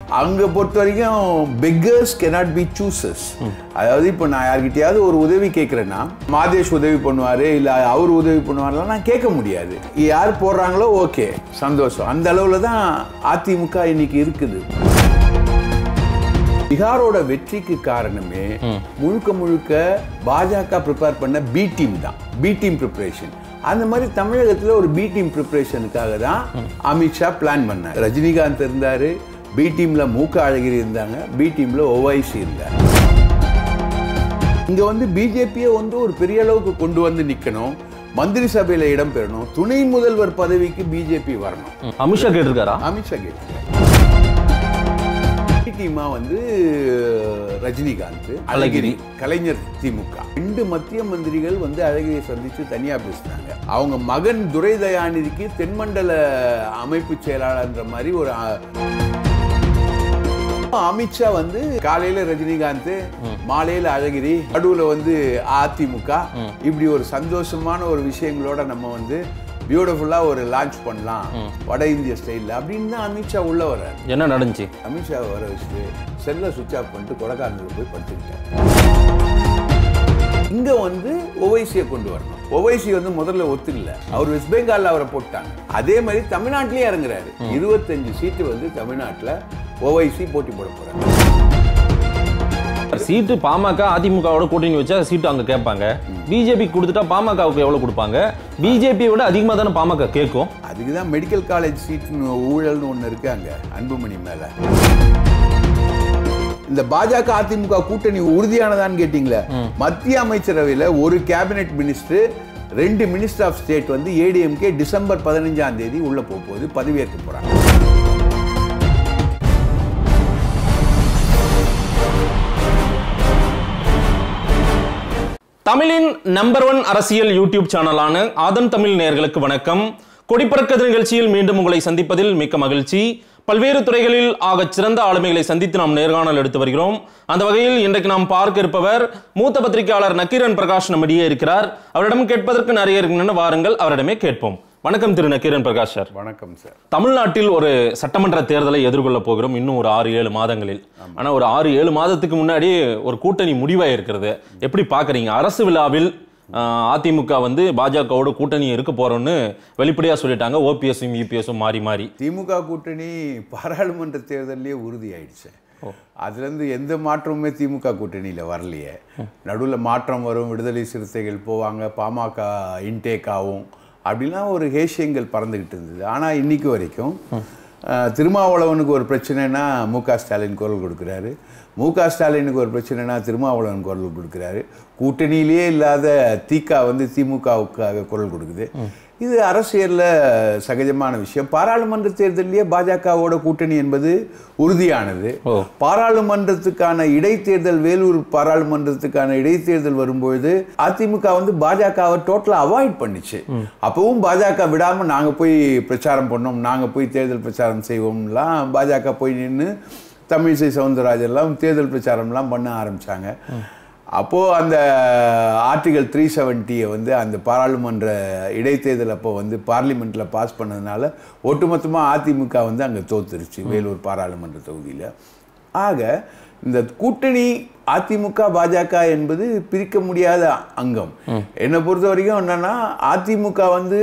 அங்க பொறுத்த வரைக்கும் பெக்கர்ஸ் கெனாட் பி சூசஸ் அதாவது இப்போ நான் யார்கிட்டயாவது ஒரு உதவி கேட்குறேன்னா மாதேஷ் உதவி பண்ணுவாரு இல்ல அவர் உதவி பண்ணுவார்லாம் நான் கேட்க முடியாது யார் போடுறாங்களோ ஓகே சந்தோஷம் அந்த அளவுல தான் அதிமுக இன்னைக்கு இருக்குது பீகாரோட வெற்றிக்கு காரணமே முழுக்க முழுக்க பாஜக ப்ரிப்பேர் பண்ண பி டீம் தான் பி டீம் ப்ரிப்பரேஷன் அந்த மாதிரி தமிழகத்துல ஒரு பி டீம் ப்ரிப்பரேஷனுக்காக தான் அமித்ஷா பிளான் பண்ணார் ரஜினிகாந்த் இருந்தாரு பி டீம்ல மூக்க அழகிரி இருந்தாங்க பி டீம்ல ஓவைசி இருந்தார் இங்க வந்து பிஜேபியை வந்து ஒரு பெரிய அளவுக்கு கொண்டு வந்து நிக்கணும் மந்திரி சபையில இடம் பெறணும் துணை முதல்வர் பதவிக்கு பிஜேபி வரணும் அமித்ஷா கேட்டிருக்காரா அமித்ஷா கேட்கிறார் டீமா வந்து ரஜினிகாந்த் அழகிரி கலைஞர் திமுக ரெண்டு மத்திய மந்திரிகள் வந்து அழகிரியை சந்திச்சு தனியா பேசினாங்க அவங்க மகன் துரை தயாநிதிக்கு தென்மண்டல அமைப்பு செயலாளர்ன்ற மாதிரி ஒரு அ- அமித்ஷா வந்து காலையில ரஜினிகாந்த் மாலையில அழகிரி நடுவுல வந்து அதிமுக இப்படி ஒரு சந்தோஷமான ஒரு விஷயங்களோட நம்ம வந்து பியூட்டிஃபுல்லா ஒரு லான்ச் பண்ணலாம் வட இந்திய ஸ்டைல்ல அப்படின்னு தான் அமித்ஷா உள்ள வர்றாரு என்ன நடந்துச்சு அமித்ஷா வர வச்சுட்டு செல்லை சுவிட்ச் ஆஃப் பண்ணிட்டு கொடைக்கானல் போய் படுத்துக்கிட்டார் இங்க வந்து ஓவைசியை கொண்டு வரணும் ஓவைசி வந்து முதல்ல ஒத்துக்கல அவர் வெஸ்ட் பெங்கால்ல அவரை போட்டாங்க அதே மாதிரி தமிழ்நாட்டிலேயே இறங்குறாரு இருபத்தஞ்சு சீட்டு வந்து தமிழ்நாட்டுல ஓவைசி போட்டி போட போறாங்க சீட்டு பாமக அதிமுகவோட கூட்டணி வச்சா சீட்டு அங்க கேட்பாங்க பிஜேபி கொடுத்துட்டா பாமகவுக்கு எவ்வளவு கொடுப்பாங்க பிஜேபியை விட அதிகமா தானே பாமக கேட்கும் அதுக்கு தான் மெடிக்கல் காலேஜ் சீட்னு ஊழல்னு ஒன்று இருக்கு அங்க அன்புமணி மேல இந்த பாஜக அதிமுக கூட்டணி உறுதியானதான்னு கேட்டீங்களே மத்திய அமைச்சரவையில ஒரு கேபினெட் மினிஸ்டர் ரெண்டு மினிஸ்டர் ஆஃப் ஸ்டேட் வந்து ஏடிஎம்கே டிசம்பர் பதினஞ்சாம் தேதி உள்ள போக போகுது பதவியேற்க போறாங்க தமிழின் நம்பர் ஒன் அரசியல் யூடியூப் சேனலான ஆதன் தமிழ் நேயர்களுக்கு வணக்கம் கொடிப்பறக்கது நிகழ்ச்சியில் மீண்டும் உங்களை சந்திப்பதில் மிக்க மகிழ்ச்சி பல்வேறு துறைகளில் ஆகச் சிறந்த ஆளுமைகளை சந்தித்து நாம் நேர்காணல் எடுத்து வருகிறோம் அந்த வகையில் இன்றைக்கு நாம் பார்க்க இருப்பவர் மூத்த பத்திரிகையாளர் நக்கீரன் பிரகாஷ் நம்மிடையே இருக்கிறார் அவரிடம் கேட்பதற்கு நிறைய இருக்கின்றன வாருங்கள் அவரிடமே கேட்போம் வணக்கம் திரு நக்கீரன் பிரகாஷ் சார் வணக்கம் சார் தமிழ்நாட்டில் ஒரு சட்டமன்ற தேர்தலை எதிர்கொள்ள போகிறோம் இன்னும் ஒரு ஆறு ஏழு மாதங்களில் ஆனா ஒரு ஆறு ஏழு மாதத்துக்கு முன்னாடி ஒரு கூட்டணி முடிவாக இருக்கிறது எப்படி பாக்குறீங்க அரசு விழாவில் ஆஹ், அதிமுக வந்து பாஜகவோட கூட்டணி இருக்க போறோம்னு வெளிப்படையா சொல்லிட்டாங்க ஓபிஎஸும் யூபிஎஸும் மாறி மாறி திமுக கூட்டணி பாராளுமன்ற தேர்தல்லையே உறுதியாயிடுச்சு அதுலேருந்து எந்த மாற்றமுமே திமுக கூட்டணியில் வரலையே நடுவில் மாற்றம் வரும் விடுதலை சிறுத்தைகள் போவாங்க பாமக இன்டேக் ஆகும் அப்படிலாம் ஒரு ஹேஷியங்கள் பறந்துக்கிட்டு இருந்தது ஆனால் இன்னைக்கு வரைக்கும் அஹ், திருமாவளவனுக்கு ஒரு பிரச்சனைனா மு க ஸ்டாலின் குரல் கொடுக்குறாரு மு க ஸ்டாலினுக்கு ஒரு பிரச்சனைனா திருமாவளவன் குரல் கொடுக்குறாரு கூட்டணியிலேயே இல்லாத திக வந்து திமுகவுக்காக குரல் கொடுக்குது இது அரசியல்ல சகஜமான விஷயம் பாராளுமன்ற தேர்தலிலேயே பாஜகவோட கூட்டணி என்பது உறுதியானது ஓ. பாராளுமன்றத்துக்கான இடைத்தேர்தல் வேலூர் பாராளுமன்றத்துக்கான இடைத்தேர்தல் வரும்பொழுது அதிமுக வந்து பாஜகவை டோட்டலா அவாய்ட் பண்ணிச்சு அப்பவும் பாஜக விடாம நாங்க போய் பிரச்சாரம் பண்ணோம் நாங்க போய் தேர்தல் பிரச்சாரம் செய்வோம்லாம் பாஜக போய் நின்று தமிழிசை சவுந்தரராஜன் தேர்தல் பிரச்சாரம்லாம் பண்ண ஆரம்பிச்சாங்க அப்போ அந்த ஆர்டிகல் த்ரீ செவன்ட்டியை வந்து அந்த பாராளுமன்ற இடைத்தேர்தல் அப்போ வந்து பார்லிமெண்ட்ல பாஸ் பண்ணதுனால ஒட்டுமொத்தமா அதிமுக வந்து அங்க தோத்துருச்சு வேலூர் பாராளுமன்ற தொகுதியில ஆக இந்த கூட்டணி அதிமுக பாஜக என்பது பிரிக்க முடியாத அங்கம் என்னை பொறுத்த வரைக்கும் என்னன்னா அதிமுக வந்து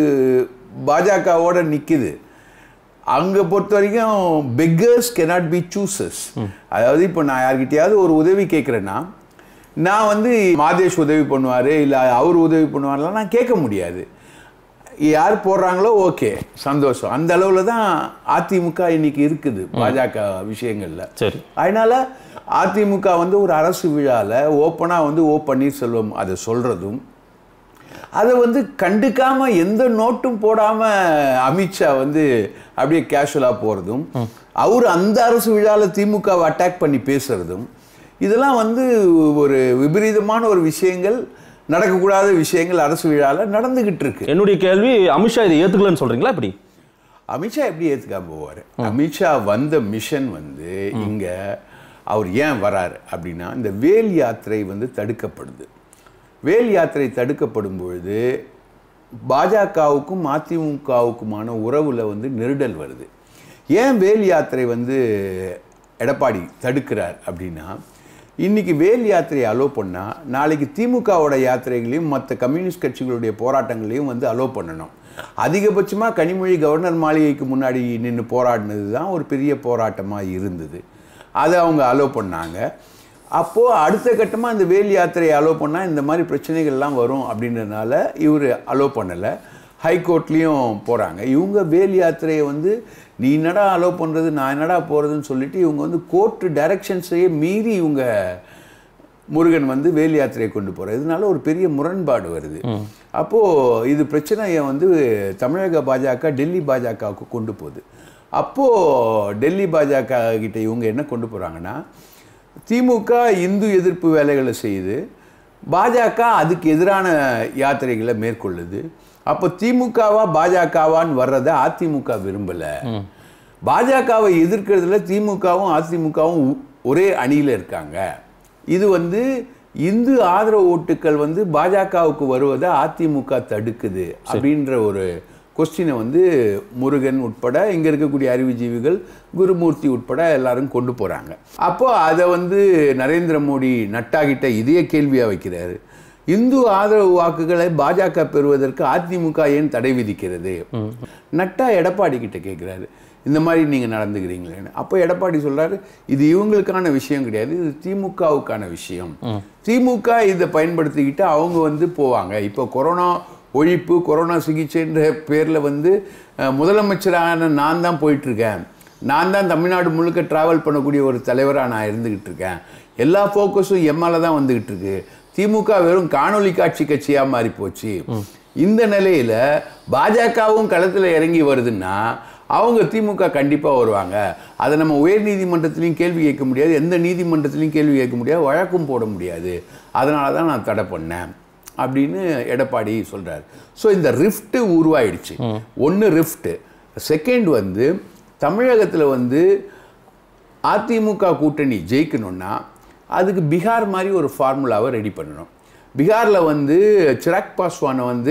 பாஜகவோட நிக்குது அங்க பொறுத்த வரைக்கும் பெக்கர்ஸ் கெனாட் பி சூசஸ் அதாவது இப்போ நான் யார்கிட்டயாவது ஒரு உதவி கேட்குறேன்னா நான் வந்து மாதேஷ் உதவி பண்ணுவாரு இல்ல அவர் உதவி பண்ணுவார்லாம் நான் கேட்க முடியாது யார் போடுறாங்களோ ஓகே சந்தோஷம் அந்த அளவுல தான் அதிமுக இன்னைக்கு இருக்குது பாஜக விஷயங்கள்ல சரி அதனால அதிமுக வந்து ஒரு அரசு விழால ஓப்பனா வந்து ஓ பன்னீர்செல்வம் அதை சொல்றதும் அதை வந்து கண்டுக்காம எந்த நோட்டும் போடாம அமித்ஷா வந்து அப்படியே கேஷுவலா போறதும் அவர் அந்த அரசு விழால திமுகவை அட்டாக் பண்ணி பேசுறதும் இதெல்லாம் வந்து ஒரு விபரீதமான ஒரு விஷயங்கள் நடக்கக்கூடாத விஷயங்கள் அரசு விழால நடந்துகிட்டு இருக்கு என்னுடைய கேள்வி அமித்ஷா இதை ஏத்துக்கலன்னு சொல்றீங்களா இப்படி அமித்ஷா எப்படி ஏத்துக்காம போவார் அமித்ஷா வந்த மிஷன் வந்து இங்க அவர் ஏன் வராரு அப்படின்னா இந்த வேல் யாத்திரை வந்து தடுக்கப்படுது வேல் யாத்திரை தடுக்கப்படும் பொழுது பாஜகவுக்கும் அதிமுகவுக்குமான உறவுல வந்து நெருடல் வருது ஏன் வேல் யாத்திரை வந்து எடப்பாடி தடுக்கிறார் அப்படின்னா இன்னைக்கு வேல் யாத்திரையை அலோ பண்ணால் நாளைக்கு திமுகவோட யாத்திரைகளையும் மற்ற கம்யூனிஸ்ட் கட்சிகளுடைய போராட்டங்களையும் வந்து அலோ பண்ணணும் அதிகபட்சமாக கனிமொழி கவர்னர் மாளிகைக்கு முன்னாடி நின்று போராடினது தான் ஒரு பெரிய போராட்டமாக இருந்தது அதை அவங்க அலோ பண்ணாங்க அப்போது அடுத்த கட்டமாக இந்த வேல் யாத்திரையை அலோ பண்ணால் இந்த மாதிரி பிரச்சனைகள்லாம் வரும் அப்படின்றதுனால இவர் அலோ பண்ணலை ஹைகோர்ட்லேயும் போகிறாங்க இவங்க வேல் யாத்திரையை வந்து நீ என்னடா அலோ பண்ணுறது நான் என்னடா போகிறதுன்னு சொல்லிட்டு இவங்க வந்து கோர்ட்டு டைரக்ஷன்ஸையே மீறி இவங்க முருகன் வந்து வேல் யாத்திரையை கொண்டு போகிறார் இதனால ஒரு பெரிய முரண்பாடு வருது அப்போது இது பிரச்சனையை வந்து தமிழக பாஜக டெல்லி பாஜகவுக்கு கொண்டு போகுது அப்போது டெல்லி பாஜக கிட்ட இவங்க என்ன கொண்டு போகிறாங்கன்னா திமுக இந்து எதிர்ப்பு வேலைகளை செய்யுது பாஜக அதுக்கு எதிரான யாத்திரைகளை மேற்கொள்ளுது அப்போ திமுகவா பாஜகவான்னு வர்றதை அதிமுக விரும்பலை பாஜகவை எதிர்க்கிறதுல திமுகவும் அதிமுகவும் ஒ- ஒரே அணியில் இருக்காங்க இது வந்து இந்து ஆதரவு ஓட்டுக்கள் வந்து பாஜகவுக்கு வருவதை அதிமுக தடுக்குது அப்படின்ற ஒரு கொஸ்டினை வந்து முருகன் உட்பட இங்கே இருக்கக்கூடிய அறிவுஜீவிகள் குருமூர்த்தி உட்பட எல்லாரும் கொண்டு போகிறாங்க அப்போ அதை வந்து நரேந்திர மோடி நட்டாகிட்ட இதே கேள்வியாக வைக்கிறாரு இந்து ஆதரவு வாக்குகளை பாஜக பெறுவதற்கு அதிமுக ஏன் தடை விதிக்கிறது நட்டா எடப்பாடி கிட்ட கேட்குறாரு இந்த மாதிரி நீங்கள் நடந்துக்கிறீங்களேன்னு அப்போ எடப்பாடி சொல்றாரு இது இவங்களுக்கான விஷயம் கிடையாது இது திமுகவுக்கான விஷயம் திமுக இதை பயன்படுத்திக்கிட்டு அவங்க வந்து போவாங்க இப்போ கொரோனா ஒழிப்பு கொரோனா சிகிச்சைன்ற பேரில் வந்து அஹ், முதலமைச்சரான நான் தான் போயிட்டுருக்கேன் நான் தான் தமிழ்நாடு முழுக்க டிராவல் பண்ணக்கூடிய ஒரு தலைவராக நான் இருந்துக்கிட்டு இருக்கேன் எல்லா ஃபோக்கஸும் என் மேலே தான் வந்துக்கிட்டு இருக்கு திமுக வெறும் காணொளி காட்சி கட்சியாக மாறி போச்சு இந்த நிலையில பாஜகவும் களத்தில் இறங்கி வருதுன்னா அவங்க திமுக கண்டிப்பாக வருவாங்க அதை நம்ம உயர் நீதிமன்றத்திலையும் கேள்வி கேட்க முடியாது எந்த நீதிமன்றத்திலையும் கேள்வி கேட்க முடியாது வழக்கும் போட முடியாது அதனால தான் நான் தடை பண்ணேன் அப்படின்னு எடப்பாடி சொல்றாரு ஸோ இந்த ரிஃப்ட் உருவாயிடுச்சு ஒன்று ரிஃப்ட் செகண்ட் வந்து தமிழகத்தில் வந்து அதிமுக கூட்டணி ஜெயிக்கணும்னா அதுக்கு பீகார் மாதிரி ஒரு ஃபார்முலாவை ரெடி பண்ணணும் பீகாரில் வந்து சிராக் பாஸ்வானை வந்து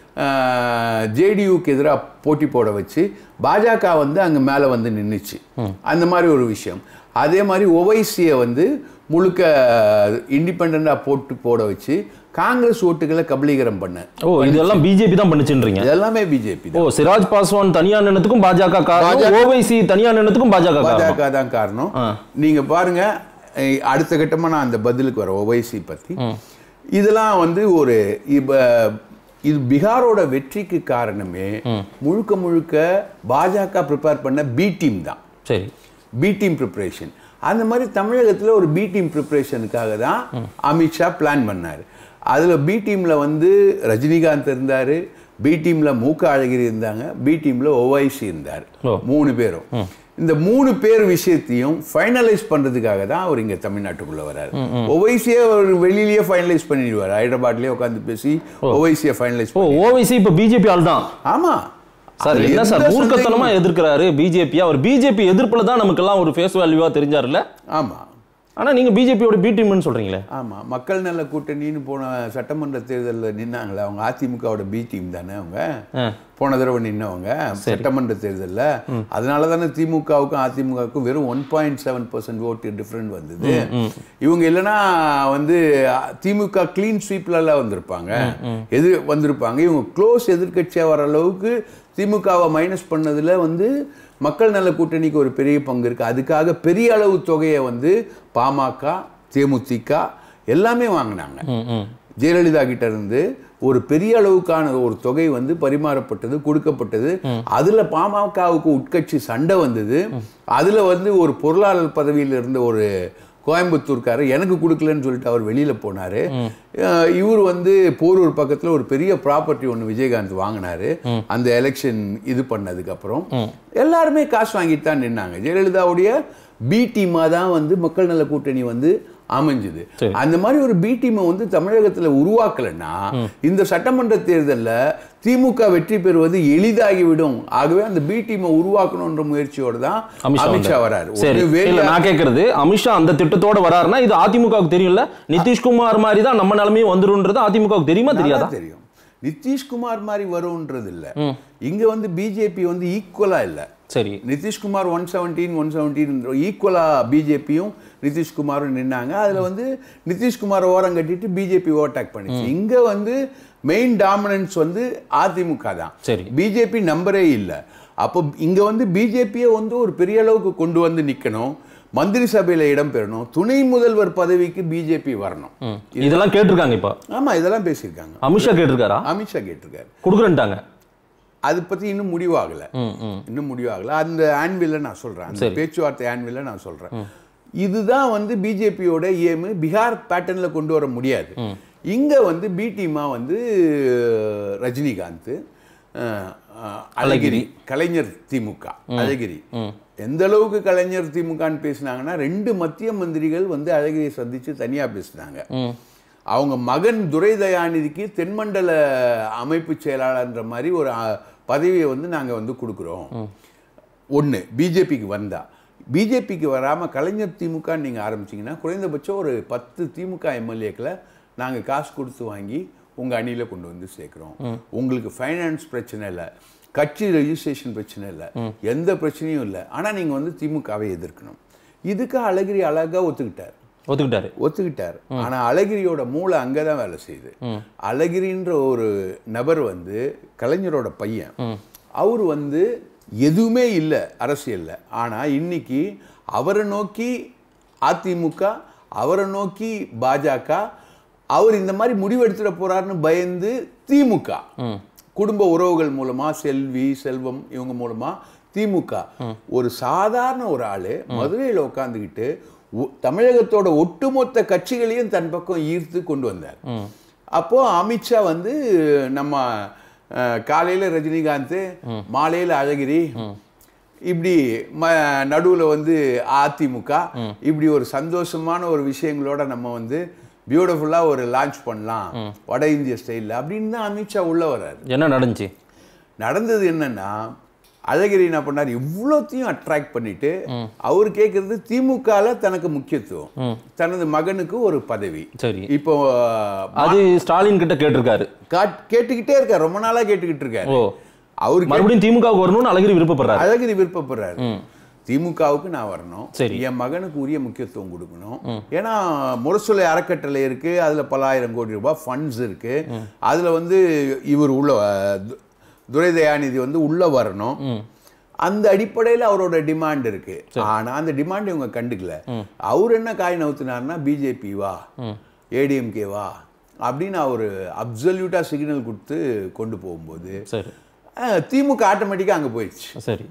ஜேடியூக்கு எதிராக போட்டி போட வச்சு பாஜக வந்து அங்கே மேலே வந்து நின்றுச்சு அந்த மாதிரி ஒரு விஷயம் அதே மாதிரி ஒவைசியை வந்து முழுக்க இண்டிபெண்ட்டாக போட்டு போட வச்சு காங்கிரஸ் ஓட்டுகளை கபலீகரம் பண்ண ஓ இதெல்லாம் பிஜேபி தான் பண்ணுச்சுன்றீங்க இதெல்லாமே பிஜேபி ஓ சிராஜ் பாஸ்வான் தனியா நின்னதுக்கும் பாஜக காரணம் ஓவைசி தனியா நின்னதுக்கும் பாஜக காரணம் பாஜக தான் காரணம் நீங்க பாருங்க அஹ் அடுத்த கட்டமா நான் அந்த பதிலுக்கு வரேன் ஓவைசி பத்தி இதெல்லாம் வந்து ஒரு இப்ப இது பீகாரோட வெற்றிக்கு காரணமே முழுக்க முழுக்க பாஜக ப்ரிப்பேர் பண்ண பி டீம் தான் சரி பி டீம் ப்ரிப்பரேஷன் அந்த மாதிரி தமிழகத்தில் ஒரு பி டீம் ப்ரிப்பரேஷனுக்காக தான் அமித்ஷா பிளான் பண்ணார் அதில் பி டீமில் வந்து ரஜினிகாந்த் இருந்தார் பி டீமில் மூக்க அழகிரி இருந்தாங்க பி டீமில் ஓவைசி இருந்தார் ஓ. மூணு பேரும் இந்த மூணு பேர் விஷயத்தையும் ஃபைனலைஸ் பண்றதுக்காக தான் அவர் இங்க தமிழ்நாட்டுக்குள்ள வராரு ஓவைசியை அவர் வெளியிலேயே ஃபைனலைஸ் பண்ணிடுவார் ஹைதராபாத்லயே உட்காந்து பேசி ஓவைசியை ஃபைனலைஸ் ஓ ஓவைசி இப்ப பிஜேபி ஆள் தான் ஆமா சார் அதுல என்ன சார் எந்த மூர்க்கத்தனமா எதிர்க்கிறாரு பிஜேபி அவர் பிஜேபி எதிர்ப்புல தான் நமக்கெல்லாம் ஒரு ஃபேஸ் வேல்யூவா தெரிஞ்சாருல்ல ஆமா ஆனா நீங்க பிஜேபியோட பி டீம்னு சொல்றீங்களே ஆமா மக்கள் நல கூட்டணின்னு போன சட்டமன்ற தேர்தலில் நின்னாங்களே அவங்க அதிமுகவோட பி டீம் தானே அவங்க ஆ. போன தடவை நின்னவங்க சட்டமன்ற தேர்தலில் அதனால தானே திமுகவுக்கும் அதிமுகவுக்கும் வெறும் one point seven percent vote different வந்தது இவங்க இல்லைன்னா வந்து திமுக கிளீன் ஸ்வீப்லலாம் வந்திருப்பாங்க எது வந்திருப்பாங்க இவங்க க்ளோஸ் எதிர்க்கட்சியாக வர அளவுக்கு திமுகவை மைனஸ் பண்ணதுல வந்து மக்கள் நல கூட்டணிக்கு ஒரு பெரிய பங்கு இருக்கு அதுக்காக பெரிய அளவு தொகையை வந்து பாமக தேமுதிக எல்லாமே வாங்கினாங்க ஜெயலலிதா கிட்ட இருந்து ஒரு பெரிய அளவுக்கான ஒரு தொகை வந்து பரிமாறப்பட்டது கொடுக்கப்பட்டது அதுல பாமகவுக்கு உட்கட்சி சண்டை வந்தது அதுல வந்து ஒரு பொருளாளர் பதவியில் இருந்த ஒரு கோயம்புத்தூர்காரர் எனக்கு கொடுக்கலன்னு சொல்லிட்டு அவர் வெளியில போனாரு அஹ் இவர் வந்து போரூர் பக்கத்துல ஒரு பெரிய ப்ராப்பர்ட்டி ஒன்று விஜயகாந்த் வாங்கினாரு அந்த எலெக்ஷன் இது பண்ணதுக்கு அப்புறம் எல்லாருமே காசு வாங்கிட்டு தான் நின்னாங்க ஜெயலலிதாவுடைய பி டீமா தான் வந்து மக்கள் நல கூட்டணி வந்து அமைஞ்சுது சரி. அந்த மாதிரி ஒரு பி டீமை வந்து தமிழகத்துல உருவாக்கலைன்னா இந்த சட்டமன்ற தேர்தல்ல திமுக வெற்றி பெறுவது எளிதாகிவிடும் ஆகவே அந்த பி டீமை உருவாக்கணுன்ற முயற்சியோட தான் அமித்ஷா அமித்ஷா வந்தாரு. வராரு சரி ஒண்ணு வேலு- இல்ல நான் கேக்குறது அமித்ஷா அந்த திட்டத்தோட வராருன்னா இது அதிமுகவுக்கு தெரியும்ல நிதிஷ்குமார் மாதிரி தான் நம்ம நிலைமையும் வந்துருன்றது அதிமுகவுக்கு தெரியுமா தெரியாதா நல்லா தெரியும் நிதிஷ்குமார் மாதிரி வரும்ன்றது இல்ல இங்க வந்து பிஜேபி வந்து ஈக்குவலா இல்ல சரி Nitish Kumar one seventeen one seventeen ஈக்குவலாக பிஜேபியும் நிதிஷ்குமாரும் நின்னாங்க அதில் வந்து நிதிஷ்குமார் ஓரம் கட்டிட்டு பிஜேபி ஓவர்டேக் பண்ணிச்சு இங்கே வந்து மெயின் டாமினன்ஸ் வந்து அதிமுக தான் சரி பிஜேபி நம்பரே இல்லை அப்போ இங்கே வந்து பிஜேபியை வந்து ஒரு பெரிய அளவுக்கு கொண்டு வந்து நிற்கணும் மந்திரி சபையில் இடம் பெறணும் துணை முதல்வர் பதவிக்கு பிஜேபி வரணும் ம். இதெல்லாம் கேட்டிருக்காங்க இப்போ ஆமாம் இதெல்லாம் பேசியிருக்காங்க அமித்ஷா கேட்டிருக்காரா அமித்ஷா கேட்டிருக்காரு கொடுக்குறேன்ட்டாங்க அதை பற்றி இன்னும் முடிவாகலை ம் ம் இன்னும் முடிவாகல அந்த ஆன்வில்ல நான் சொல்றேன் அந்த பேச்சுவார்த்தை ஆன்வில்ல நான் சொல்றேன் இதுதான் வந்து பிஜேபியோட ஏமு பீகார் பேட்டர்ன்ல கொண்டு வர முடியாது இங்க வந்து பி டீமா வந்து ரஜினிகாந்த் அஹ், அஹ், அழகிரி கலைஞர் திமுக அழகிரி எந்த அளவுக்கு கலைஞர் திமுகன்னு பேசினாங்கன்னா ரெண்டு மத்திய மந்திரிகள் வந்து அழகிரியை சந்திச்சு தனியா பேசினாங்க ம் அவங்க மகன் துரை தயாநிதிக்கு தென்மண்டல அமைப்பு செயலாளர்ன்ற மாதிரி ஒரு அ, பதவியை வந்து நாங்கள் வந்து கொடுக்குறோம் ஒன்று பிஜேபிக்கு வந்தா பிஜேபிக்கு வராமல் கலைஞர் திமுக நீங்கள் ஆரம்பிச்சீங்கன்னா குறைந்தபட்சம் ஒரு பத்து திமுக எம்எல்ஏக்களை நாங்கள் காசு கொடுத்து வாங்கி உங்கள் அணியில் கொண்டு வந்து சேர்க்குறோம் உங்களுக்கு ஃபைனான்ஸ் பிரச்சனை இல்லை கட்சி ரெஜிஸ்ட்ரேஷன் பிரச்சனை இல்லை எந்த பிரச்சனையும் இல்லை ஆனால் நீங்கள் வந்து திமுகவை எதிர்க்கணும் இதுக்கு அழகிரி அழகாக ஒத்துக்கிட்டார் ஒத்துக்கிட்டாரு ஒத்துக்கிட்டார் ஆனா அழகிரியோட மூளை அங்கதான் வேலை செய்யுது அழகிரின்ற ஒரு நபர் வந்து கலைஞரோட பையன் அவர் வந்து எதுவுமே இல்லை அரசியல்ல ஆனா இன்னைக்கு அவரை நோக்கி அதிமுக அவரை நோக்கி பாஜக அவர் இந்த மாதிரி முடிவெடுத்துட போறாருன்னு பயந்து திமுக குடும்ப உறவுகள் மூலமா செல்வி செல்வம் இவங்க மூலமா திமுக ஒரு சாதாரண ஒரு ஆளு மதுரையில் உட்காந்துக்கிட்டு தமிழகத்தோட ஒட்டுமொத்த கட்சிகளையும் தன் பக்கம் ஈர்த்து கொண்டு வந்தார் அப்போ அமித்ஷா வந்து நம்ம அஹ், காலையில ரஜினிகாந்த் மாலையில அழகிரி இப்படி ம நடுவில் வந்து அதிமுக இப்படி ஒரு சந்தோஷமான ஒரு விஷயங்களோட நம்ம வந்து பியூட்டிஃபுல்லாக ஒரு லான்ச் பண்ணலாம் வட இந்திய ஸ்டைலில் அப்படின்னு தான் அமித்ஷா உள்ள வர்றாரு என்ன நடந்துச்சு நடந்தது என்னன்னா அழகிரி என்ன பண்ணார் இவ்வளோத்தையும் அட்ராக்ட் பண்ணிட்டு அவர் கேட்கறது திமுகல தனக்கு முக்கியத்துவம் தனது மகனுக்கு ஒரு பதவி சரி இப்போ அது ஸ்டாலின் கிட்ட கேட்டிருக்காரு காட்- கேட்டுக்கிட்டே இருக்கார் ரொம்ப நாளா கேட்டுக்கிட்டு இருக்காரு ஓ அவருக்கு மறுபடியும் திமுகவுக்கு வரணும்னு அழகிரி விருப்பப்படுறாரு அழகிரி விருப்பப்படுறாரு திமுகவுக்கு நான் வரணும் சரி. என் மகனுக்கு உரிய முக்கியத்துவம் கொடுக்கணும் ஏன்னா முரசொலை அறக்கட்டளை இருக்கு அதுல பல்லாயிரம் கோடி ரூபாய் ஃபண்ட்ஸ் இருக்கு அதுல வந்து இவர் உள்ள அஹ், து- துரை தயாநிதி வந்து உள்ள வரணும் அந்த அடிப்படையில் அவரோட டிமாண்ட் இருக்கு ஆனா அந்த டிமாண்ட் இவங்க கண்டுக்கல அவர் என்ன காய் நவுத்தினார்னா பிஜேபி வா ஏடிஎம்கே வா அப்படின்னு அவர் அப்சல்யூட்டா சிக்னல் கொடுத்து கொண்டு போகும்போது சரி அஹ், திமுக ஆட்டோமேட்டிக்காக அங்க போயிடுச்சு சரி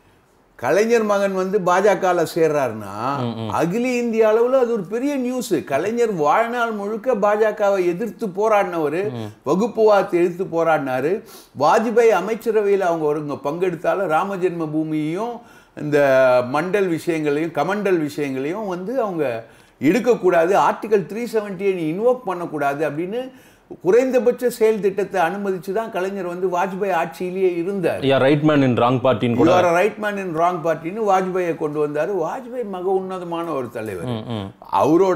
கலைஞர் மகன் வந்து பாஜகல சேர்றாருன்னா அகில இந்திய அளவுல அது ஒரு பெரிய நியூஸ் கலைஞர் வாழ்நாள் முழுக்க பாஜகவை எதிர்த்து போராடினவர் வகுப்புவாதத்தை எதிர்த்து போராடினாரு வாஜ்பாய் அமைச்சரவையில் அவங்க ஒருங்க பங்கெடுத்தாலும் ராம ஜென்ம பூமியையும் இந்த மண்டல் விஷயங்களையும் கமண்டல் விஷயங்களையும் வந்து அவங்க எடுக்கக்கூடாது ஆர்டிகல் த்ரீ செவன்ட்டியை நீ இன்வோக் பண்ணக்கூடாது அப்படின்னு குறைந்தபட்ச செயல் திட்டத்தை அனுமதிச்சு தான் கலைஞர் வந்து வாஜ்பாய் ஆட்சியிலேயே இருந்தார் yeah right man in wrong பார்ட்டின்னு கூட you right man in wrong பார்ட்டின்னு வாஜ்பாயை கொண்டு வந்தாரு வாஜ்பாய் மக உன்னதமான ஒரு தலைவர் அவரோட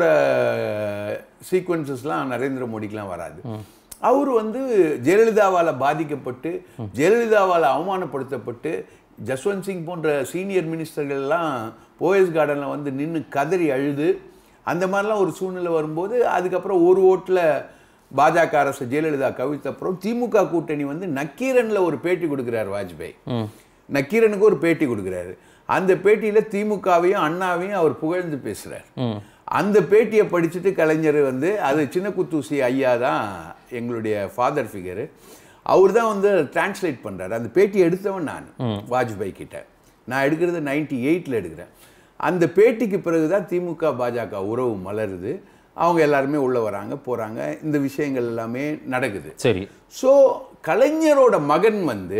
சீக்வன்சஸ்லாம் நரேந்திர மோடிக்கெலாம் வராது அவர் வந்து ஜெயலலிதாவால் பாதிக்கப்பட்டு ஜெயலலிதாவால் அவமானப்படுத்தப்பட்டு ஜஸ்வந்த் சிங் போன்ற சீனியர் மினிஸ்டர்கள்லாம் போயஸ் கார்டனில் வந்து நின்று கதறி அழுது அந்த மாதிரிலாம் ஒரு சூழ்நிலை வரும்போது அதுக்கப்புறம் ஒரு ஓட்டில் பாஜக அரசு ஜெயலலிதா கவிழ்த்த அப்புறம் திமுக கூட்டணி வந்து நக்கீரன்ல ஒரு பேட்டி கொடுக்கிறார் வாஜ்பாய் நக்கீரனுக்கு ஒரு பேட்டி கொடுக்கிறாரு அந்த பேட்டியில திமுகவையும் அண்ணாவையும் அவர் புகழ்ந்து பேசுறார் அந்த பேட்டியை படிச்சுட்டு கலைஞர் வந்து அது சின்ன குத்தூசி ஐயா தான் எங்களுடைய ஃபாதர் ஃபிகர் அவர் தான் வந்து டிரான்ஸ்லேட் பண்றாரு அந்த பேட்டி எடுத்தவன் நான் வாஜ்பாய் கிட்ட நான் எடுக்கிறது நைன்டி எயிட்டில் எடுக்கிறேன் அந்த பேட்டிக்கு பிறகு தான் திமுக பாஜக உறவு மலருது அவங்க எல்லாருமே உள்ள வராங்க போறாங்க இந்த விஷயங்கள் எல்லாமே நடக்குது சரி ஸோ கலைஞரோட மகன் வந்து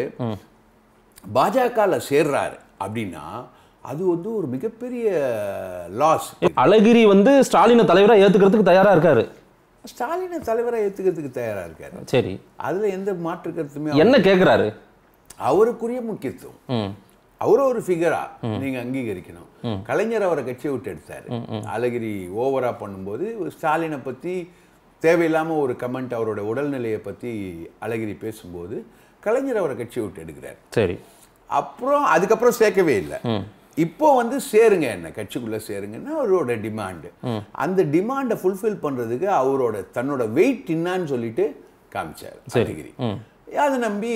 பாஜகல சேர்றாரு அப்படின்னா அது வந்து ஒரு மிகப்பெரிய லாஸ் அழகிரி வந்து ஸ்டாலினை தலைவரா ஏத்துக்கிறதுக்கு தயாரா இருக்காரு ஸ்டாலினை தலைவரை ஏத்துக்கிறதுக்கு தயாரா இருக்காரு சரி அதுல எந்த மாற்று கருத்துமே என்ன கேக்குறாரு அவருக்குரிய முக்கியத்துவம் ம் அவரும் ஒரு ஃபிகரா நீங்க அங்கீகரிக்கணும் கலைஞர் அவரை கட்சியை விட்டு எடுத்தாரு அழகிரி ஓவரா பண்ணும்போது ஸ்டாலினை பத்தி தேவையில்லாம ஒரு கமெண்ட் அவரோட உடல்நிலையை பத்தி அழகிரி பேசும்போது கலைஞர் அவரை கட்சியை விட்டு எடுக்கிறார் சரி அப்புறம் அதுக்கப்புறம் சேர்க்கவே இல்லை இப்போ வந்து சேருங்க என்ன கட்சிக்குள்ள சேருங்கன்னா அவரோட டிமாண்டு அந்த டிமாண்டை ஃபுல்ஃபில் பண்றதுக்கு அவரோட தன்னோட வெயிட் என்னான்னு சொல்லிட்டு காமிச்சார் அழகிரி அதை நம்பி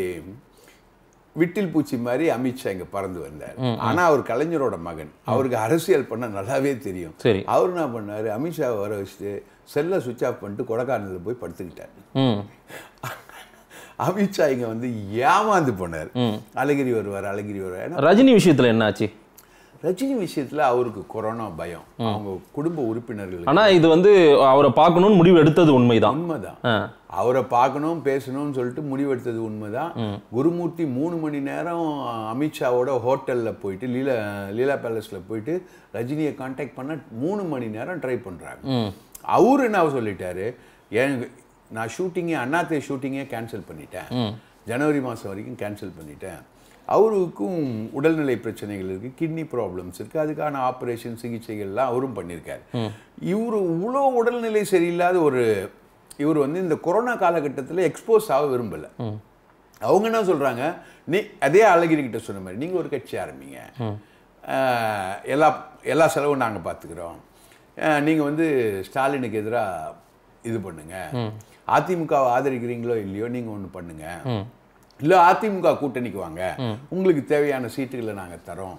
விட்டில் பூச்சி மாதிரி அமித்ஷா இங்க பறந்து வந்தார் ஆனா அவர் கலைஞரோட மகன் அவருக்கு அரசியல் பண்ண நல்லாவே தெரியும் சரி அவர் என்ன பண்ணாரு அமித்ஷாவை வர வச்சுட்டு செல்லை சுவிட்ச் ஆஃப் பண்ணிட்டு கொடைக்கானலில் போய் படுத்துக்கிட்டார் ம் அமித்ஷா இங்க வந்து ஏமாந்து போனார் அழகிரி வருவார் அழகிரி வருவார் ஏன்னா ரஜினி விஷயத்துல என்னாச்சு ரஜினி விஷயத்துல அவருக்கு கொரோனா பயம் அவங்க குடும்ப உறுப்பினர்களுக்கு ஆனா இது வந்து அவரை பார்க்கணும்னு முடிவு எடுத்தது உண்மைதான் உண்மைதான் ஆ. அவரை பார்க்கணும் பேசணும்னு சொல்லிட்டு முடிவெடுத்தது உண்மைதான் குருமூர்த்தி மூணு மணி நேரம் அமித்ஷாவோட ஹோட்டல்ல போயிட்டு லீலா லீலா பேலஸ்ல போயிட்டு ரஜினியை காண்டாக்ட் பண்ண மூணு மணி நேரம் ட்ரை பண்றாங்க அவரு என்ன சொல்லிட்டாரு எனக்கு நான் ஷூட்டிங்கே அண்ணாத்தே ஷூட்டிங்கே கேன்சல் பண்ணிட்டேன் ஜனவரி மாதம் வரைக்கும் கேன்சல் பண்ணிட்டேன் அவருக்கும் உடல்நிலை பிரச்சனைகள் இருக்கு கிட்னி ப்ராப்ளம்ஸ் இருக்கு அதுக்கான ஆப்ரேஷன் சிகிச்சைகள்லாம் அவரும் பண்ணியிருக்காரு இவர் இவ்வளோ உடல்நிலை சரியில்லாத ஒரு இவர் வந்து இந்த கொரோனா காலகட்டத்தில் எக்ஸ்போஸ் ஆக விரும்பல அவங்க என்ன சொல்றாங்க நீ அதே அழகிரி கிட்ட சொன்ன மாதிரி நீங்க ஒரு கட்சி ஆரம்பிங்க ஆஹ் எல்லா எல்லா செலவும் நாங்க பார்த்துக்கிறோம் ஆஹ் நீங்க வந்து ஸ்டாலினுக்கு எதிராக இது பண்ணுங்க அதிமுகவை ஆதரிக்கிறீங்களோ இல்லையோ நீங்க ஒண்ணு பண்ணுங்க இல்ல அதிமுக கூட்டணிக்கு வாங்க உங்களுக்கு தேவையான சீட்டுகளை நாங்க தரோம்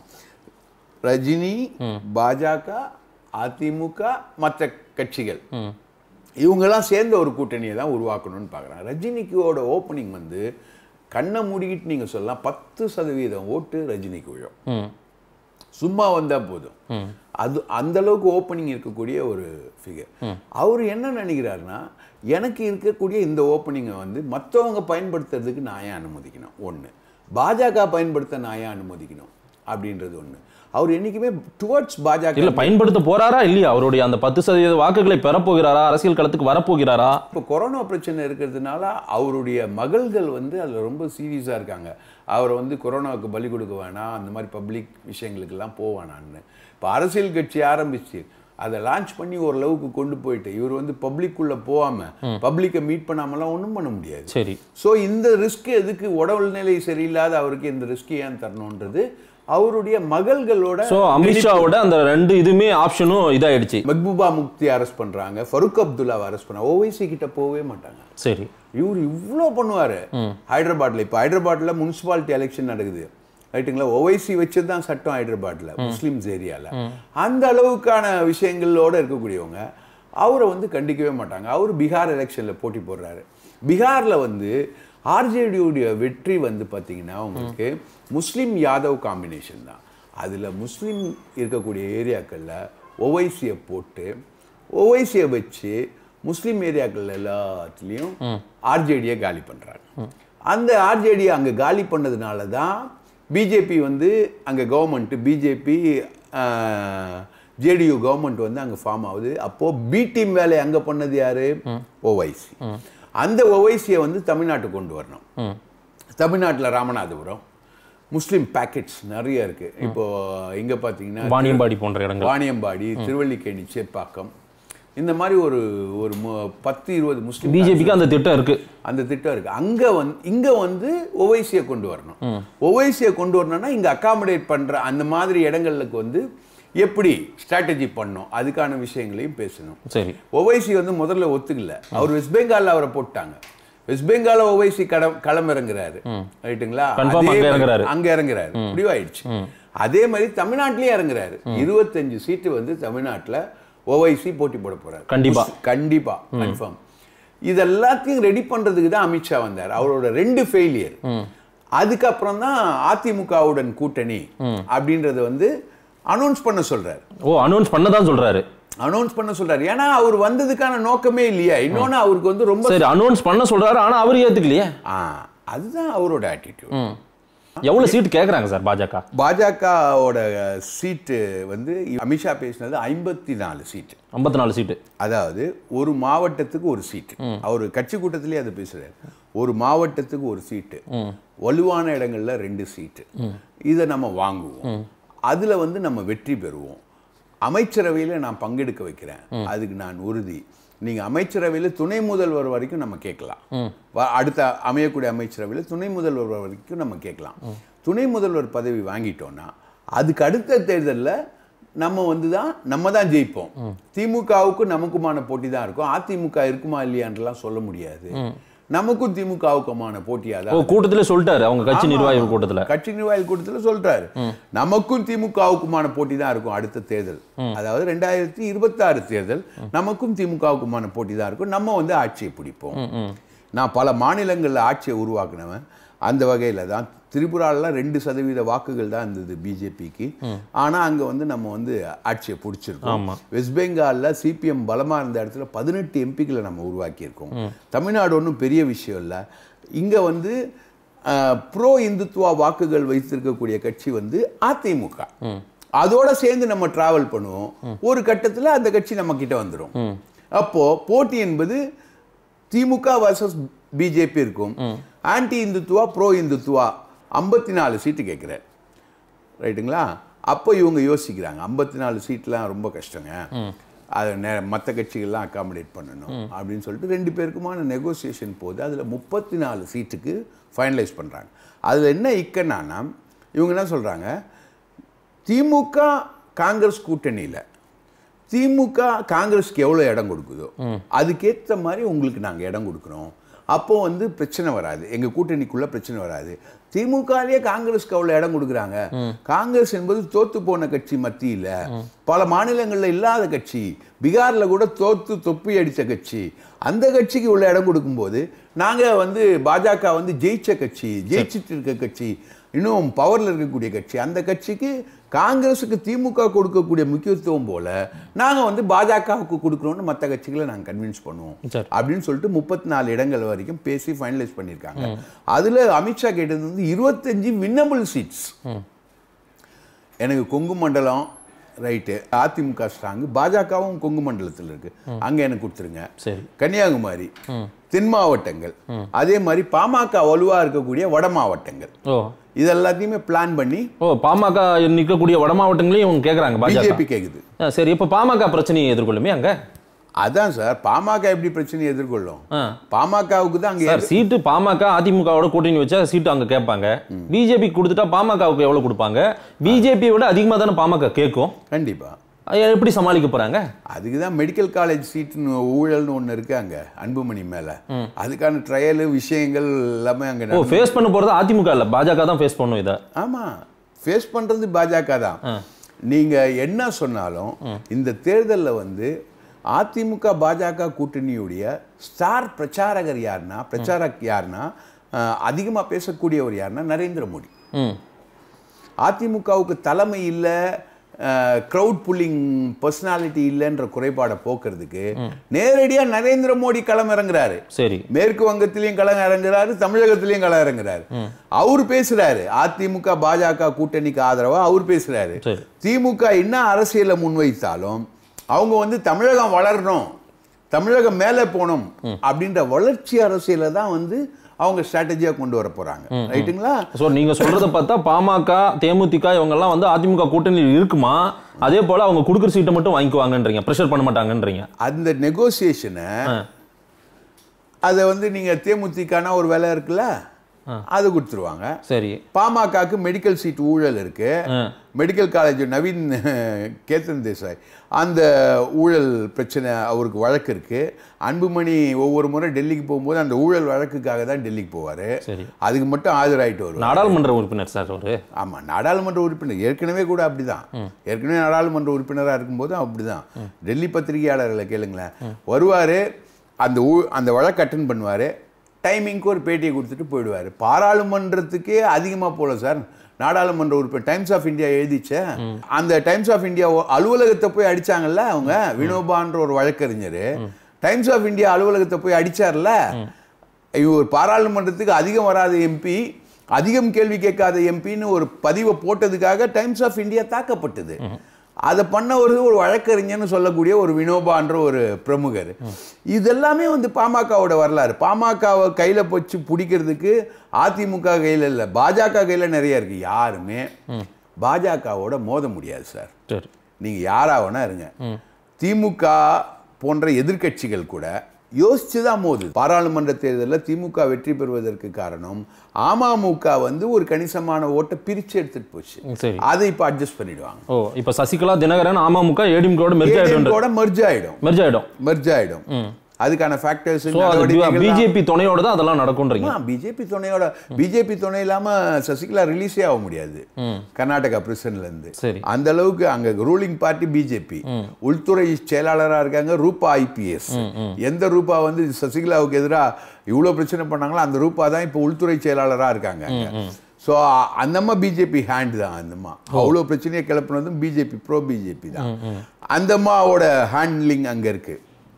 ரஜினி பாஜக அதிமுக மற்ற கட்சிகள் இவங்கெல்லாம் சேர்ந்த ஒரு கூட்டணியை தான் உருவாக்கணும்னு பார்க்குறாங்க ரஜினிக்கோட ஓப்பனிங் வந்து கண்ணை மூடிக்கிட்டு நீங்க சொல்லலாம் பத்து சதவீதம் ஓட்டு ரஜினிக்கு விழும் ம் சும்மா வந்தா போதும் அது அந்த அளவுக்கு ஓப்பனிங் இருக்கக்கூடிய ஒரு ஃபிகர் அவர் என்ன நினைக்கிறாருன்னா எனக்கு இருக்கக்கூடிய இந்த ஓப்பனிங்கை வந்து மற்றவங்க பயன்படுத்துறதுக்கு நான் ஏன் அனுமதிக்கணும் ஒன்று பாஜக பயன்படுத்த நான் ஏன் அனுமதிக்கணும் அப்படின்றது ஒன்று அவர் என்னைக்குமே டுவர்ட்ஸ் பாஜக இல்ல பயன்படுத்த போறாரா இல்லையா அவருடைய அந்த பத்து சதவீத வாக்குகளை பெறப்போகிறாரா அரசியல் களத்துக்கு வரப்போகிறாரா இப்போ கொரோனா பிரச்சனை இருக்கிறதுனால அவருடைய மகள்கள் வந்து அதில் ரொம்ப சீரியஸாக இருக்காங்க அவரை வந்து கொரோனாவுக்கு பலி கொடுக்க வேணாம் அந்த மாதிரி பப்ளிக் விஷயங்களுக்கெல்லாம் போக வேணான்னு இப்போ அரசியல் கட்சி ஆரம்பிச்சு அதை லான்ச் பண்ணி ஓரளவுக்கு கொண்டு போயிட்டு இவர் வந்து பப்ளிக்குள்ளே போகாமல் பப்ளிக்கை மீட் பண்ணாமலாம் ஒன்றும் பண்ண முடியாது சரி ஸோ இந்த ரிஸ்க் எதுக்கு உடல்நிலை சரியில்லாத அவருக்கு இந்த ரிஸ்க் ஏன் தரணுன்றது அவருடைய மகள்களோட சோ அமித்ஷாவோட அந்த ரெண்டு இதுமே ஆப்ஷனும் இதாயிடுச்சு மெஹ்பூபா முக்தி அரெஸ்ட் பண்றாங்க ஃபருக் அப்துல்லாவை அரெஸ்ட் பண்ணாங்க ஓவைசி கிட்ட போகவே மாட்டாங்க சரி இவர் இவ்வளோ பண்ணுவாரு ஹைதராபாத்ல இப்போ ஹைதராபாத்ல முனிசிபாலிட்டி எலெக்ஷன் நடக்குது ரைட்டுங்களா ஓவைசி வச்சு தான் சட்டம் ஹைதராபாத்ல முஸ்லிம்ஸ் ஏரியால அந்த அளவுக்கான விஷயங்களோட இருக்கக்கூடியவங்க அவரை வந்து கண்டிக்கவே மாட்டாங்க அவர் பீகார் எலெக்ஷன்ல போட்டி போடுறாரு பீகார்ல வந்து ஆர்ஜேடியுடைய வெற்றி வந்து பார்த்தீங்கன்னா உங்களுக்கு முஸ்லிம் யாதவ் காம்பினேஷன் தான் அதுல முஸ்லிம் இருக்கக்கூடிய ஏரியாக்கள்ல ஓவைசியை போட்டு ஓவைசியை வச்சு முஸ்லீம் ஏரியாக்கள் எல்லாத்துலேயும் ஆர்ஜேடியை காலி பண்றாங்க அந்த ஆர்ஜேடியை அங்க காலி பண்ணதுனால தான் பிஜேபி வந்து அங்க கவர்மெண்ட் பிஜேபி ஜேடியு கவர்மெண்ட் வந்து அங்க ஃபார்ம் ஆகுது அப்போ பி டீம் வேலையை அங்க பண்ணது யாரு ஓவைசி அந்த ஓவைசியை வந்து தமிழ்நாட்டுக்கு கொண்டு வரணும் தமிழ்நாட்டுல ராமநாதபுரம் முஸ்லீம் பேக்கெட்ஸ் நிறைய இருக்கு இப்போ இங்க பாத்தீங்கன்னா வாணியம்பாடி போன்ற இடங்கள் வாணியம்பாடி திருவல்லிக்கேணி சேப்பாக்கம் இந்த மாதிரி ஒரு ஒரு மு- பத்து இருபது முஸ்லீம் பிஜேபிக்கு அந்த திட்டம் இருக்கு அந்த திட்டம் இருக்கு அங்க வந்து இங்க வந்து ஓவைசியை கொண்டு வரணும் ஓவைசியை கொண்டு வரணும்னா இங்க அகாமடேட் பண்ற அந்த மாதிரி இடங்களுக்கு வந்து எப்படி ஸ்ட்ராட்டஜி பண்ணணும் அதுக்கான விஷயங்களையும் பேசணும் சரி ஓவைசி வந்து முதல்ல ஒத்துக்கல அவர் வெஸ்ட் பெங்கால்ல அவரை போட்டாங்க வெஸ்ட் பெங்கால ஓவைசி களம் களம் இறங்குறாரு ரைட்டுங்களா Confirm அதே அங்க மாதிரி இறங்குறாரு. அங்க இறங்குறாரு முடிவாயிடுச்சு அதே மாதிரி தமிழ்நாட்டிலேயே இறங்குறாரு இருபத்தஞ்சு சீட்டு வந்து தமிழ்நாட்டுல ஓவைசி போட்டி போட போறாரு கண்டிப்பா. கண்டிப்பா கன்ஃபார்ம் இது எல்லாத்தையும் ரெடி பண்றதுக்கு தான் அமித்ஷா வந்தார் அவரோட ரெண்டு ஃபெயிலியர் அதுக்கப்புறம் தான் அதிமுகவுடன் கூட்டணி அப்படின்றத வந்து அனௌன்ஸ் பண்ண சொல்றாரு ஓ அனௌன்ஸ் பண்ணதான் சொல்றாரு அனௌன்ஸ் பண்ண சொல்றாரு ஏன்னா அவர் வந்ததுக்கான நோக்கமே இல்லையா இன்னொன்னு அவருக்கு வந்து ரொம்ப சரி அனௌன்ஸ் பண்ண சொல்றாரு ஆனா அவர் ஏத்துக்கலையே ஆ, அதுதான் அவரோட ஆட்டிடியூட் ம். எவ்வளவு சீட் கேக்குறாங்க சார் பாஜக பாஜகவோட சீட்டு வந்து அமித்ஷா பேசினது ஐம்பத்தி நாலு சீட்டு ஐம்பத்தி நாலு சீட்டு அதாவது ஒரு மாவட்டத்துக்கு ஒரு சீட்டு அவர் கட்சி கூட்டத்திலேயே அதை பேசுறாரு ஒரு மாவட்டத்துக்கு ஒரு சீட்டு வலுவான இடங்கள்ல ரெண்டு சீட்டு இதை நம்ம வாங்குவோம் அதுல வந்து நம்ம வெற்றி பெறுவோம் அமைச்சரவையில நான் பங்கெடுக்க வைக்கிறேன் அதுக்கு நான் உறுதி நீங்க அமைச்சரவையில துணை முதல்வர் வரைக்கும் நம்ம கேட்கலாம் வ- அடுத்த அமையக்கூடிய அமைச்சரவையில துணை முதல்வர் வரைக்கும் நம்ம கேட்கலாம் துணை முதல்வர் பதவி வாங்கிட்டோம்னா அதுக்கு அடுத்த தேர்தலில் நம்ம வந்து தான் நம்ம தான் ஜெயிப்போம் திமுகவுக்கும் நமக்குமான போட்டி தான் இருக்கும் அதிமுக இருக்குமா இல்லையான்றலாம் சொல்ல முடியாது நமக்கும் திமுகவுக்குமான போட்டியாக தான் ஓ கூட்டத்திலே சொல்லிட்டாரு அவங்க கட்சி ஆமா, நிர்வாகிகள் ஆமா. கூட்டத்துல கட்சி நிர்வாகிகள் கூட்டத்தில் சொல்றாரு நமக்கும் திமுகவுக்குமான போட்டி தான் இருக்கும் அடுத்த தேர்தல் அதாவது ரெண்டாயிரத்தி இருபத்தாறு தேர்தல் நமக்கும் திமுகவுக்குமான போட்டி தான் இருக்கும் நம்ம வந்து ஆட்சியை பிடிப்போம் நான் பல மாநிலங்களில் ஆட்சியை உருவாக்குனவன் அந்த வகையில் தான் திரிபுராலாம் ரெண்டு சதவீத வாக்குகள் தான் இருந்தது பிஜேபிக்கு ஆனால் அங்கே வந்து நம்ம வந்து ஆட்சியை பிடிச்சிருக்கோம் ஆமா. வெஸ்ட் பெங்காலில் சிபிஎம் பலமாக இருந்த இடத்துல பதினெட்டு எம்பிக்களை நம்ம உருவாக்கியிருக்கோம் தமிழ்நாடு ஒன்றும் பெரிய விஷயம் இல்லை இங்கே வந்து ப்ரோ இந்துத்துவா வாக்குகள் வைத்திருக்கக்கூடிய கட்சி வந்து அதிமுக அதோட சேர்ந்து நம்ம டிராவல் பண்ணுவோம் ஒரு கட்டத்தில் அந்த கட்சி நம்ம கிட்ட வந்துடும் அப்போ போட்டி என்பது திமுக வர்சஸ் பிஜேபி இருக்கும் ஆன்டி இந்துத்துவா ப்ரோ இந்துத்துவா ஐம்பத்தி நாலு சீட்டு கேட்குறாரு ரைட்டுங்களா அப்போ இவங்க யோசிக்கிறாங்க ஐம்பத்தி நாலு சீட்லாம் ரொம்ப கஷ்டங்க அதை நே மற்ற கட்சிகள்லாம் அக்காமடேட் பண்ணணும் அப்படின்னு சொல்லிட்டு ரெண்டு பேருக்குமான நெகோசியேஷன் போகுது அதில் முப்பத்தி நாலு சீட்டுக்கு ஃபைனலைஸ் பண்ணுறாங்க அதில் என்ன இக்கன்னானா இவங்க என்ன சொல்கிறாங்க திமுக காங்கிரஸ் கூட்டணியில் திமுக காங்கிரஸ்க்கு எவ்வளோ இடம் கொடுக்குதோ அதுக்கேற்ற மாதிரி உங்களுக்கு நாங்கள் இடம் கொடுக்குறோம் அப்போ வந்து பிரச்சனை வராது எங்கள் கூட்டணிக்குள்ள பிரச்சனை வராது திமுகலயே காங்கிரஸ்க்கு அவ்வளோ இடம் கொடுக்குறாங்க காங்கிரஸ் என்பது தோத்து போன கட்சி மத்தியில் பல மாநிலங்களில் இல்லாத கட்சி பீகாரில் கூட தோத்து தொப்பி அடித்த கட்சி அந்த கட்சிக்கு உள்ள இடம் கொடுக்கும்போது நாங்கள் வந்து பாஜக வந்து ஜெயிச்ச கட்சி ஜெயிச்சிட்டு இருக்க கட்சி இன்னும் பவரில் இருக்கக்கூடிய கட்சி அந்த கட்சிக்கு காங்கிரஸுக்கு திமுக கொடுக்கக்கூடிய முக்கியத்துவம் போல நாங்கள் வந்து பாஜகவுக்கு கொடுக்குறோம்னு மற்ற கட்சிகளை நாங்கள் கன்வின்ஸ் பண்ணுவோம் சரி. அப்படின்னு சொல்லிட்டு முப்பத்தி நாலு இடங்கள் வரைக்கும் பேசி ஃபைனலைஸ் பண்ணியிருக்காங்க அதில் அமித்ஷா கேட்டது வந்து இருபத்தஞ்சு வின்னபிள் சீட்ஸ் எனக்கு கொங்கு மண்டலம் ரைட்டு அதிமுக ஸ்ட்ராங்கு பாஜகவும் கொங்கு மண்டலத்தில் இருக்கு அங்கே எனக்கு கொடுத்துருங்க சரி கன்னியாகுமரி தென் மாவட்டங்கள் அதே மாதிரி பாமக வலுவா இருக்கக்கூடிய வட மாவட்டங்கள் ஓ இது எல்லாத்தையுமே பிளான் பண்ணி ஓ பாமக நிற்கக்கூடிய வட மாவட்டங்களையும் இவங்க கேட்குறாங்க பாஜக பிஜேபி கேக்குது ஆ, சரி இப்போ பாமக பிரச்சனையை எதிர்கொள்ளுமே அங்க அதான் சார் பாமக எப்படி பிரச்சனையை எதிர்கொள்ளும் ஆ. பாமகவுக்கு தான் அங்கே சார் சீட்டு பாமக அதிமுகவோட கூட்டணி வச்சா சீட்டு அங்க கேட்பாங்க பிஜேபி கொடுத்துட்டா பாமகவுக்கு எவ்வளவு கொடுப்பாங்க பிஜேபியை விட அதிகமா தானே பாமக கேட்கும் கண்டிப்பா அது எப்படி சமாளிக்க போறாங்க அதுக்கு தான் மெடிக்கல் காலேஜ் சீட்டுன்னு ஊழல்னு ஒன்று இருக்கு அங்க அன்புமணி மேல அதுக்கான ட்ரையலு விஷயங்கள் எல்லாமே அங்க ஓ நடந்து- ஃபேஸ் பண்ண போறது அதிமுக இல்ல பாஜக தான் ஃபேஸ் பண்ணும் இதை ஆமா ஃபேஸ் பண்றது பாஜக தான் நீங்க என்ன சொன்னாலும் இந்த தேர்தல்ல வந்து அதிமுக பாஜக கூட்டணியுடைய ஸ்டார் பிரச்சாரகர் யாருன்னா பிரச்சாரக் யாருன்னா அஹ், அதிகமா பேசக்கூடியவர் யாருன்னா நரேந்திர மோடி ம் அதிமுகவுக்கு தலைமை இல்லை க்ரௌட் புல்லிங் பர்சனாலிட்டி இல்லைன்ற குறைபாடை போக்குறதுக்கு நேரடியா நரேந்திர மோடி களம் இறங்குறாரு சரி மேற்கு வங்கத்திலையும் களம் இறங்குறாரு தமிழகத்திலையும் களம் இறங்குறாரு அவர் பேசுறாரு அதிமுக பாஜக கூட்டணிக்கு ஆதரவா அவர் பேசுறாரு சரி திமுக என்ன அரசியலை முன்வைத்தாலும் அவங்க வந்து தமிழகம் வளரணும் தமிழகம் மேலே போகணும் அப்படின்ற வளர்ச்சி அரசியலை தான் வந்து அவங்க ஸ்ட்ராட்டஜியாக கொண்டு வர போறாங்க ரைட்டுங்களா ஸோ நீங்க சொல்றத பார்த்தா பாமக தேமுதிக இவங்க எல்லாம் வந்து அதிமுக கூட்டணியில் இருக்குமா அதே போல அவங்க கொடுக்குற சீட்டை மட்டும் வாங்கிக்குவாங்கன்றீங்க ப்ரெஷர் பண்ண மாட்டாங்கன்றீங்க அந்த நெகோசியேஷனை ஆ. அதை வந்து நீங்க தேமுதிகனா ஒரு வேலை இருக்குல்ல அது கொடுத்துருவாங்க சரி பாமகக்கு மெடிக்கல் சீட் ஊழல் இருக்கு ஆ. மெடிக்கல் காலேஜ் நவீன் கேத்தன் தேசாய் அந்த ஊழல் பிரச்சனை அவருக்கு வழக்கு இருக்கு அன்புமணி ஒவ்வொரு முறை டெல்லிக்கு போகும்போது அந்த ஊழல் வழக்குக்காக தான் டெல்லிக்கு போவாரு சரி அதுக்கு மட்டும் ஆஜராயிட்டு வருவார் நாடாளுமன்ற உறுப்பினர் சார் அவரு ஆமா நாடாளுமன்ற உறுப்பினர் ஏற்கனவே கூட அப்படிதான் ஏற்கனவே நாடாளுமன்ற உறுப்பினரா இருக்கும்போது அப்படிதான் டெல்லி பத்திரிகையாளர்களை கேளுங்களேன் வருவாரு அந்த ஊ- அந்த வழக்கு அட்டன் பண்ணுவாரு டைமிங்க்கு ஒரு பேட்டியை கொடுத்துட்டு போயிடுவாரு பாராளுமன்றத்துக்கே அதிகமா போல சார் நாடாளுமன்ற உறுப்பினர் டைம்ஸ் ஆஃப் இந்தியா எழுதிச்சே அந்த டைம்ஸ் ஆஃப் இந்தியா அலுவலகத்தை போய் அடிச்சாங்கல்ல அவங்க வினோபான்ற ஒரு வழக்கறிஞர் டைம்ஸ் ஆஃப் இந்தியா அலுவலகத்தை போய் அடிச்சார்ல இவர் பாராளுமன்றத்துக்கு அதிகம் வராத எம்பி அதிகம் கேள்வி கேட்காத எம்பின்னு ஒரு பதிவை போட்டதுக்காக டைம்ஸ் ஆஃப் இந்தியா தாக்கப்பட்டது அதை பண்ணவர் ஒரு வழக்கறிஞர்னு சொல்லக்கூடிய ஒரு வினோபான்ற ஒரு பிரமுகர் இதெல்லாமே வந்து பாமகவோட வரலாறு பாமகவை கையில் வச்சு பிடிக்கிறதுக்கு அதிமுக கையில் இல்லை பாஜக கையில் நிறைய இருக்கு யாருமே பாஜகவோட மோத முடியாது சார் சரி நீங்கள் யாரா வேணா இருங்க திமுக போன்ற எதிர்க்கட்சிகள் கூட யோசிச்சு தான் மோது பாராளுமன்ற தேர்தலில் திமுக வெற்றி பெறுவதற்கு காரணம் அமமுக வந்து ஒரு கணிசமான ஓட்டை பிரிச்சு எடுத்துட்டு போச்சு சரி அதை இப்போ அட்ஜஸ்ட் பண்ணிடுவாங்க ஓ இப்ப சசிகலா தினகரன் அமமுக ஏடிஎம்கோட மெர்ஜ் ஆயிடும் கூட மெர்ஜ் ஆயிடும் மெர்ஜ் ஆயிடும் மெர்ஜ் ஆயிடும் அதுக்கான ஃபேக்டர்ஸ் ஸோ அது பிஜேபி துணையோட தான் அதெல்லாம் நடக்கும்ன்றீங்க பிஜேபி துணையோட பிஜேபி துணை இல்லாம சசிகலா ரிலீஸே ஆக முடியாது கர்நாடகா பிரிசன்ல இருந்து சரி அந்த அளவுக்கு அங்க ரூலிங் பார்ட்டி பிஜேபி உள்துறை செயலாளரா இருக்காங்க ரூபா ஐபிஎஸ் எந்த ரூபா வந்து சசிகலாவுக்கு எதிரா இவ்வளவு பிரச்சனை பண்ணாங்களோ அந்த ரூபா தான் இப்போ உள்துறை செயலாளரா இருக்காங்க ஸோ அந்தம்மா பிஜேபி ஹேண்ட் தான் அந்தம்மா அவ்வளோ பிரச்சனையை கிளப்புனதும் பிஜேபி ப்ரோ பிஜேபி தான் அந்தம்மாவோட ஹேண்ட்லிங் அங்க இருக்கு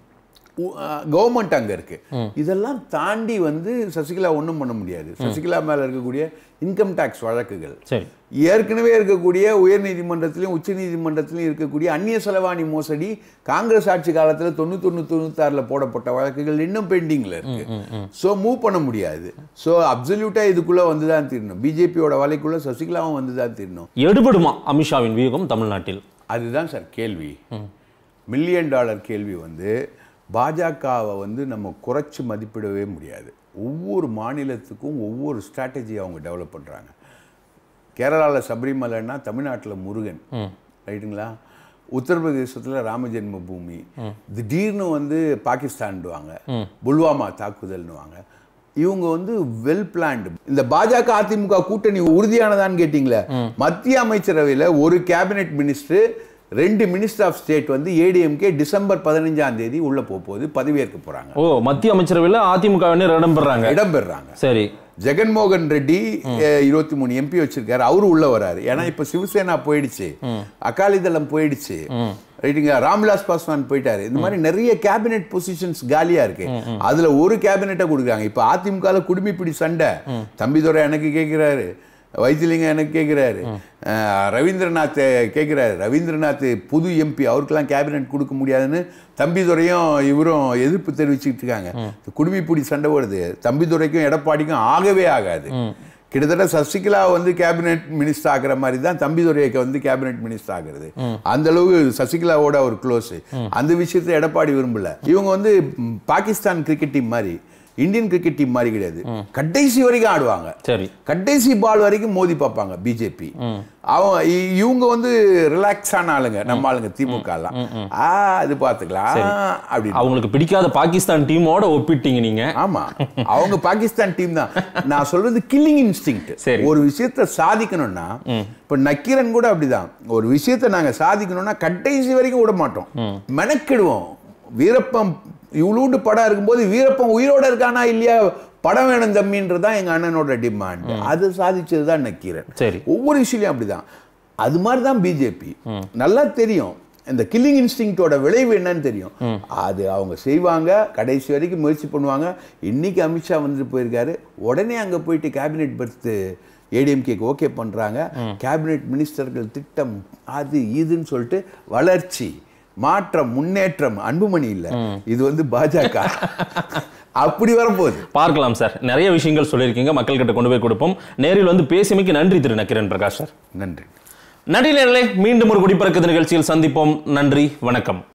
கவர்மெண்ட் அங்க இருக்கு இதெல்லாம் தாண்டி வந்து சசிகலா ஒண்ணும் பண்ண முடியாது சசிகலா மேல இருக்கக்கூடிய இன்கம் டாக்ஸ் வழக்குகள் சரி ஏற்கனவே இருக்கக்கூடிய உயர் நீதிமன்றத்திலையும் உச்ச நீதிமன்றத்திலையும் இருக்கக்கூடிய அந்நிய செலவாணி மோசடி காங்கிரஸ் ஆட்சி காலத்துல தொண்ணூத்தொன்னு தொண்ணூத்தாறுல போடப்பட்ட வழக்குகள் இன்னும் பெண்டிங்ல இருக்கு ஸோ மூவ் பண்ண முடியாது ஸோ அப்சல்யூட்டா இதுக்குள்ள வந்து தான் தீரணும் பிஜேபியோட வலைக்குள்ள சசிகலாவும் வந்து தான் தீரணும் எடுபடுமா அமித்ஷாவின் வியூகம் தமிழ்நாட்டில் அதுதான் சார் கேள்வி மில்லியன் டாலர் கேள்வி வந்து பாஜகவை வந்து நம்ம குறைச்சி மதிப்பிடவே முடியாது ஒவ்வொரு மாநிலத்துக்கும் ஒவ்வொரு ஸ்ட்ராட்டஜி அவங்க டெவலப் பண்ணுறாங்க கேரளாவில் சபரிமலைன்னா தமிழ்நாட்டில் முருகன் ரைட்டுங்களா உத்தரப்பிரதேசத்தில் ராம ஜென்ம பூமி திடீர்னு வந்து பாகிஸ்தான்டுவாங்க புல்வாமா தாக்குதல்னுவாங்க இவங்க வந்து வெல் பிளான்டு இந்த பாஜக அதிமுக கூட்டணி உறுதியானதான்னு கேட்டிங்களே மத்திய அமைச்சரவையில் ஒரு கேபினெட் மினிஸ்டர் ரெண்டு மினிஸ்டர் ஆஃப் ஸ்டேட் வந்து ஏடிஎம்கே டிசம்பர் பதினஞ்சாம் தேதி உள்ள போக போகுது பதவியேற்க போறாங்க ஓ மத்திய அமைச்சரவையில் அதிமுகவினர் இடம்பெறாங்க இடம்பெறாங்க சரி ஜெகன்மோகன் ரெட்டி இருபத்தி மூணு எம்பி வச்சிருக்காரு அவரு உள்ள வராரு ஏன்னா இப்ப சிவசேனா போயிடுச்சு அகாலிதளம் போயிடுச்சு ரைட்டுங்க ராம்விலாஸ் பாஸ்வான் போயிட்டாரு இந்த மாதிரி நிறைய கேபினெட் பொசிஷன்ஸ் காலியா இருக்கு அதுல ஒரு கேபினெட்டை கொடுக்குறாங்க இப்ப அதிமுக குடுமிப்பிடி சண்டை தம்பிதுரை எனக்கு கேட்கிறாரு வைத்திலிங்கம் எனக்கு கேட்குறாரு ரவீந்திரநாத் கேட்குறாரு ரவீந்திரநாத் புது எம்பி அவருக்கெல்லாம் கேபினெட் கொடுக்க முடியாதுன்னு தம்பிதுரையும் இவரும் எதிர்ப்பு தெரிவிச்சுட்டு இருக்காங்க குடுமிப்பிடி சண்டை வருது தம்பிதுரைக்கும் எடப்பாடிக்கும் ஆகவே ஆகாது கிட்டத்தட்ட சசிகலா வந்து கேபினெட் மினிஸ்டர் ஆகுற மாதிரி தான் தம்பிதுரைக்கு வந்து கேபினெட் மினிஸ்டர் ஆகுறது அந்த அளவுக்கு சசிகலாவோட ஒரு க்ளோஸ் அந்த விஷயத்தை எடப்பாடி விரும்பல இவங்க வந்து ம், பாகிஸ்தான் கிரிக்கெட் டீம் மாதிரி இந்தியன் கிரிக்கெட் டீம் மாதிரி கிடையாது கடைசி வரைக்கும் ஆடுவாங்க சரி கடைசி பால் வரைக்கும் மோதி பார்ப்பாங்க பிஜேபி அவங்க இ- இவங்க வந்து ரிலாக்ஸான ஆளுங்க நம்ம ஆளுங்க திமுக எல்லாம் ஆ அது பாத்துக்கலாம் அப்படின்னு அவங்களுக்கு பிடிக்காத பாகிஸ்தான் டீமோட ஒப்பிட்டீங்க நீங்க ஆமா அவங்க பாகிஸ்தான் டீம் தான் நான் சொல்றது கில்லிங் இன்ஸ்டிங் சரி. ஒரு விஷயத்தை சாதிக்கணும்னா இப்ப நக்கீரன் கூட அப்படிதான் ஒரு விஷயத்தை நாங்க சாதிக்கணும்னா கடைசி வரைக்கும் விட மாட்டோம் மெனக்கிடுவோம் வீரப்பம் இவ்வளோண்டு படம் இருக்கும்போது வீரப்பம் உயிரோட இருக்கானா இல்லையா படம் வேணும் தம்பின்றது தான் எங்க அண்ணனோட டிமாண்ட் அது சாதிச்சது தான் நக்கீரன் சரி ஒவ்வொரு விஷயலையும் அப்படிதான் அது மாதிரி தான் பிஜேபி நல்லா தெரியும் இந்த கில்லிங் இன்ஸ்டிங்டோட விளைவு என்னன்னு தெரியும் அது அவங்க செய்வாங்க கடைசி வரைக்கும் முயற்சி பண்ணுவாங்க இன்னைக்கு அமித்ஷா வந்துட்டு போயிருக்காரு உடனே அங்க போயிட்டு கேபினெட் பர்த் ஏடிஎம்கேக்கு ஓகே பண்றாங்க கேபினெட் மினிஸ்டர்கள் திட்டம் அது இதுன்னு சொல்லிட்டு வளர்ச்சி மாற்றம் முன்னேற்றம் அன்புமணி இல்ல இது வந்து பாஜக அப்படி வரப்போகுது பார்க்கலாம் சார் நிறைய விஷயங்கள் சொல்லியிருக்கீங்க மக்கள்கிட்ட கொண்டு போய் கொடுப்போம் நேரில் வந்து பேசியமைக்கு நன்றி திரு நக்கிரன் பிரகாஷ் சார் நன்றி நன்றி நேர்களே மீண்டும் ஒரு குடிப்பறக்க நிகழ்ச்சியில் சந்திப்போம் நன்றி வணக்கம்